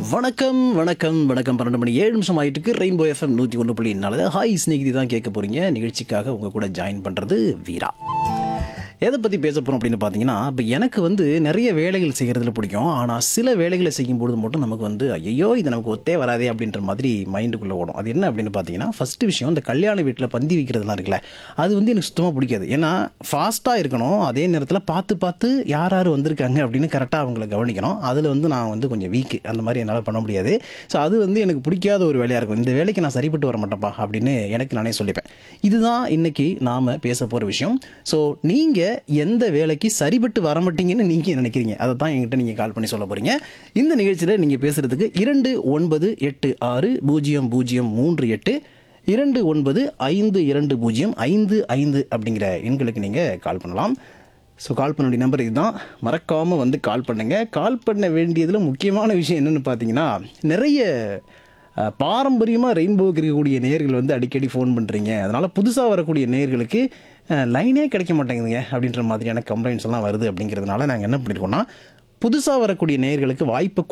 வணக்கம் வணக்கம் வணக்கம் பன்னெண்டு மணி ஏழு நிமிஷம் ஆயிட்டு இருக்கு ரெயின்போ எஃப்எம் நூற்றி ஒன்று புள்ளி நாலு ஹாய் ஸ்நேகிதி தான் கேட்க போறீங்க நிகழ்ச்சிக்காக உங்க கூட ஜாயின் பண்றது வீரா எதை பற்றி பேச போகிறோம் அப்படின்னு பார்த்தீங்கன்னா இப்போ எனக்கு வந்து நிறைய வேலைகள் செய்கிறதுல பிடிக்கும் ஆனால் சில வேலைகளை செய்யும்பொழுது மட்டும் நமக்கு வந்து ஐயோ இது நமக்கு ஒத்தே வராதே அப்படின்ற மாதிரி மைண்டுக்குள்ளே ஓடும் அது என்ன அப்படின்னு பார்த்தீங்கன்னா ஃபஸ்ட்டு விஷயம் இந்த கல்யாண வீட்டில் பந்தி வைக்கிறதுலாம் இருக்குல்ல அது வந்து எனக்கு சுத்தமாக பிடிக்காது ஏன்னா ஃபாஸ்ட்டாக இருக்கணும் அதே நேரத்தில் பார்த்து பார்த்து யார் யார் வந்திருக்காங்க அப்படின்னு கரெக்டாக அவங்கள கவனிக்கணும் அதில் வந்து நான் வந்து கொஞ்சம் வீக்கு அந்த மாதிரி என்னால் பண்ண முடியாது ஸோ அது வந்து எனக்கு பிடிக்காத ஒரு வேலையாக இருக்கும் இந்த வேலைக்கு நான் சரிப்பட்டு வர மாட்டேன்ப்பா அப்படின்னு எனக்கு நானே சொல்லிப்பேன் இதுதான் இன்னைக்கு நாம் பேச போகிற விஷயம் ஸோ நீங்கள் எந்த வேலைக்கு சரிப்பட்டு வர மாட்டீங்கன்னு நீங்கள் நினைக்கிறீங்க அதை தான் என்கிட்ட நீங்கள் கால் பண்ணி சொல்ல போகிறீங்க இந்த நிகழ்ச்சியில் நீங்கள் பேசுகிறதுக்கு இரண்டு ஒன்பது எட்டு ஆறு பூஜ்ஜியம் பூஜ்ஜியம் மூன்று எட்டு இரண்டு ஒன்பது ஐந்து இரண்டு பூஜ்ஜியம் ஐந்து ஐந்து அப்படிங்கிற எண்களுக்கு நீங்கள் கால் பண்ணலாம் ஸோ கால் பண்ண வேண்டிய நம்பர் இதுதான் மறக்காமல் வந்து கால் பண்ணுங்கள் கால் பண்ண வேண்டியதில் முக்கியமான விஷயம் என்னென்னு பார்த்தீங்கன்னா நிறைய பாரம்பரியமாக ரெயின்போக்கு இருக்கக்கூடிய நேயர்கள் வந்து அடிக்கடி ஃபோன் பண்ணுறீங்க அதனால் புதுசாக வரக்கூடிய நேயர்களுக்கு லைனே கிடைக்க மாட்டேங்குதுங்க அப்படின்ற மாதிரியான கம்ப்ளைண்ட்ஸ் எல்லாம் வருது அப்படிங்கிறதுனால நாங்கள் என்ன பண்ணியிருக்கோம்னா புதுசாக வரக்கூடிய நேயர்களுக்கு வாய்ப்பு